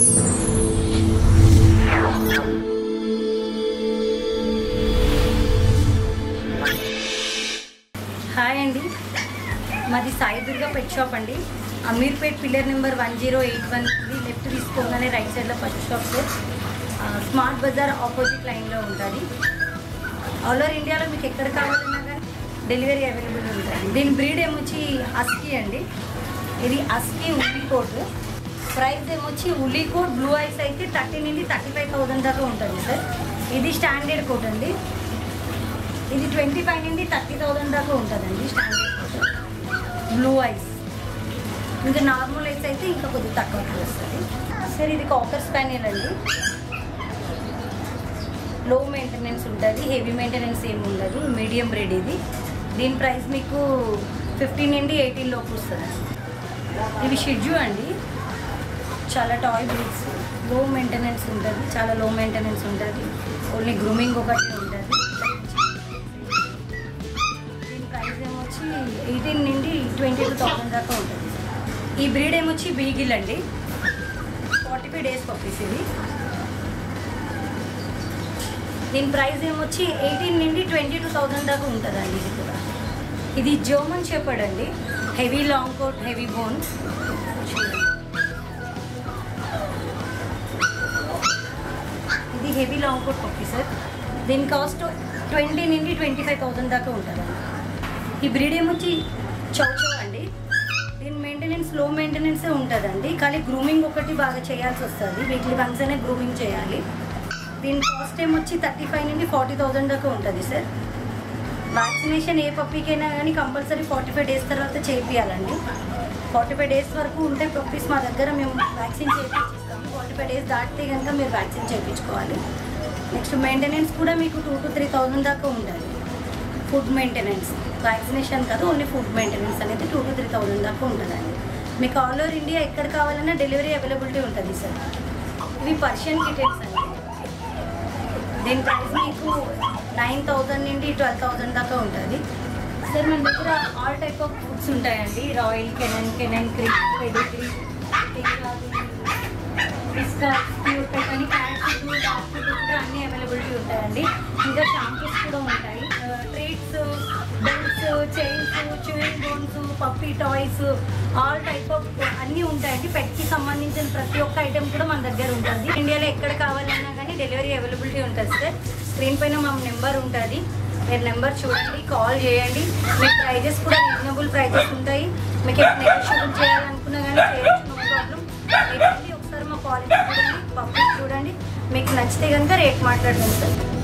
hi అండి మాది Sai Durga pet shop అండి Ameerpet pillar number one zero eight one left తీసుకోగానే రైట్ సైడ్లో ఫస్ట్ షాప్ సార్ ఆ, స్మార్ట్ బజార్ ఆపోజిట్ లైన్లో ఉంటుంది ఆల్ ఓవర్ ఇండియాలో మీకు ఎక్కడ కావాలన్నా కానీ డెలివరీ అవైలబుల్ ఉంటుంది దీని బ్రీడ్ ఏమొచ్చి అస్కీ అండి ఇది అస్కీ ఉల్లి కోట్ ప్రైస్ ఏమొచ్చి ఉల్లి కోట్ బ్లూ ఐస్ అయితే థర్టీ నుండి థర్టీ ఫైవ్ థౌసండ్ దాకా ఉంటుంది సార్ ఇది స్టాండర్డ్ కోట్ అండి ఇది ట్వంటీ ఫైవ్ నుండి థర్టీ థౌసండ్ దాకా ఉంటుందండి స్టాండర్డ్ కోట్ బ్లూ ఐస్ ఇంకా నార్మల్ ఐస్ అయితే ఇంకా కొద్దిగా తక్కువ వస్తుంది సార్ ఇది కాకర్ స్పానియల్ అండి లో మెయింటెనెన్స్ ఉంటుంది హెవీ మెయింటెనెన్స్ ఏమి ఉండదు మీడియం బ్రెడ్ ఇది దీని ప్రైస్ మీకు ఫిఫ్టీన్ నుండి ఎయిటీన్ లోపు వస్తుంది ఇవి షెడ్యూ అండి చాలా టాయ్ బ్రీడ్స్ లో మెయింటెనెన్స్ ఉంటుంది చాలా లో మెయింటెనెన్స్ ఉంటుంది ఓన్లీ గ్రూమింగ్ ఒకటి ఉంటుంది దీని ప్రైస్ ఏమొచ్చి ఎయిటీన్ నుండి ట్వంటీ టూ థౌసండ్ దాకా ఉంటుంది ఈ బ్రీడ్ ఏమొచ్చి బీగిల్ అండి ఫార్టీ ఫైవ్ డేస్ పప్పీస్ ఇది దీని ప్రైస్ ఏమొచ్చి ఎయిటీన్ నుండి ట్వంటీ టూ థౌసండ్ దాకా ఉంటుందండి ఇది కూడా ఇది జర్మన్ షెపర్డ్ అండి heavy long coat heavy bone ఇది heavy long coat puppy sir దీని కాస్ట్ ట్వంటీ నుండి ట్వంటీ ఫైవ్ థౌసండ్ దాకా ఉంటుందండి ఈ బ్రీడ్ ఏమొచ్చి చౌచౌ అండి దీని మెయింటెనెన్స్ లో మెయింటెనెన్స్ ఉంటుందండి కానీ గ్రూమింగ్ ఒకటి బాగా చేయాల్సి వస్తుంది వీక్లీ వన్స్ అనే గ్రూమింగ్ చేయాలి దీని కాస్ట్ ఏమొచ్చి థర్టీ ఫైవ్ నుండి ఫార్టీ థౌసండ్ దాకా ఉంటుంది సార్ వ్యాక్సినేషన్ ఏ పప్పీకైనా కానీ కంపల్సరీ ఫార్టీ ఫైవ్ డేస్ తర్వాత చేయించాలండి ఫార్టీ ఫైవ్ డేస్ వరకు ఉంటే పప్పీస్ మా దగ్గర మేము వ్యాక్సిన్ చేయించిస్తాము ఫార్టీ ఫైవ్ డేస్ దాటితే కనుక మీరు వ్యాక్సిన్ చేయించుకోవాలి నెక్స్ట్ మెయింటెనెన్స్ కూడా మీకు టూ టు త్రీ థౌసండ్ దాకా ఉంటుంది ఫుడ్ మెయింటెనెన్స్ వ్యాక్సినేషన్ కాదు ఓన్లీ ఫుడ్ మెయింటెనెన్స్ అనేది టూ టు త్రీ థౌసండ్ దాకా ఉంటుందండి మీకు ఆల్ ఓవర్ ఇండియా ఎక్కడ కావాలన్నా డెలివరీ అవైలబిలిటీ ఉంటుంది సార్ ఇవి పర్షియన్ కిటెన్స్ అండి దీని ప్రైస్ మీకు నైన్ థౌజండ్ నుండి ట్వెల్వ్ థౌజండ్ దాకా ఉంటుంది సార్ మన దగ్గర ఆల్ టైప్ ఆఫ్ ఫుడ్స్ ఉంటాయండి Royal Canin Canin cream pedigree biscuits pure pet అని క్యాట్ ఫుడ్ డాగ్ ఫుడ్ కూడా అన్ని అవైలబిలిటీ ఉంటాయండి ఇంకా షాంపూస్ కూడా ఉంటాయి treats belts chains chewing bones puppy toys all type of అన్నీ ఉంటాయండి పెట్కి సంబంధించిన ప్రతి ఒక్క ఐటెం కూడా మన దగ్గర ఉంటుంది ఇండియాలో ఎక్కడ కావాలన్నా కానీ డెలివరీ అవైలబిలిటీ ఉంటుంది సార్ స్క్రీన్ పైన మా నెంబర్ ఉంటుంది మీరు నెంబర్ చూడండి కాల్ చేయండి మీకు ప్రైజెస్ కూడా రీజనబుల్ ప్రైజెస్ ఉంటాయి మీకు ఏమైనా నెగోషియబుల్ చేయాలనుకున్నా కానీ చేయొచ్చు నో ప్రాబ్లం రండి ఒకసారి మా క్వాలిటీ చూడండి పబ్లిక్ చూడండి మీకు నచ్చితే కనుక రేట్ మాట్లాడదాం సార్